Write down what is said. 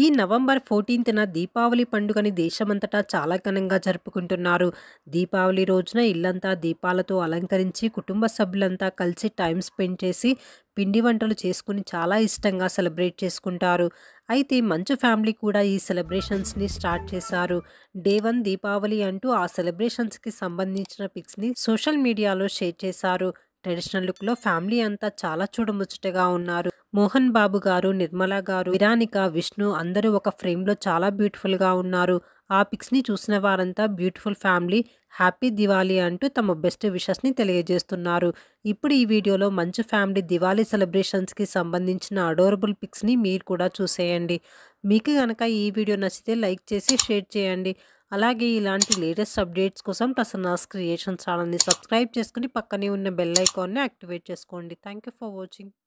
ఈ నవంబర్ ఫోర్టీన్త్న దీపావళి పండుగని దేశమంతటా చాలా ఘనంగా జరుపుకుంటున్నారు దీపావళి రోజున ఇల్లంతా దీపాలతో అలంకరించి కుటుంబ సభ్యులంతా కలిసి టైం స్పెండ్ చేసి పిండి వంటలు చేసుకుని చాలా ఇష్టంగా సెలబ్రేట్ చేసుకుంటారు అయితే మంచు ఫ్యామిలీ కూడా ఈ సెలబ్రేషన్స్ని స్టార్ట్ చేశారు డే వన్ దీపావళి అంటూ ఆ సెలబ్రేషన్స్కి సంబంధించిన పిక్స్ని సోషల్ మీడియాలో షేర్ చేశారు ట్రెడిషనల్ లుక్లో ఫ్యామిలీ అంతా చాలా చూడముచ్చటగా ఉన్నారు మోహన్ బాబు గారు నిర్మల గారు విరానిక విష్ణు అందరూ ఒక ఫ్రేమ్లో చాలా బ్యూటిఫుల్గా ఉన్నారు ఆ పిక్స్ని చూసిన వారంతా బ్యూటిఫుల్ ఫ్యామిలీ హ్యాపీ దివాళీ అంటూ తమ బెస్ట్ విషెస్ని తెలియజేస్తున్నారు ఇప్పుడు ఈ వీడియోలో మంచు ఫ్యామిలీ దివాళీ సెలబ్రేషన్స్కి సంబంధించిన అడోరబుల్ పిక్స్ని మీరు కూడా చూసేయండి మీకు కనుక ఈ వీడియో నచ్చితే లైక్ చేసి షేర్ చేయండి అలాగే ఇలాంటి లేటెస్ట్ అప్డేట్స్ కోసం ప్రసన్నాస్ క్రియేషన్ ఛానల్ని సబ్స్క్రైబ్ చేసుకుని పక్కనే ఉన్న బెల్ ఐకాన్ని యాక్టివేట్ చేసుకోండి థ్యాంక్ యూ ఫర్ వాచింగ్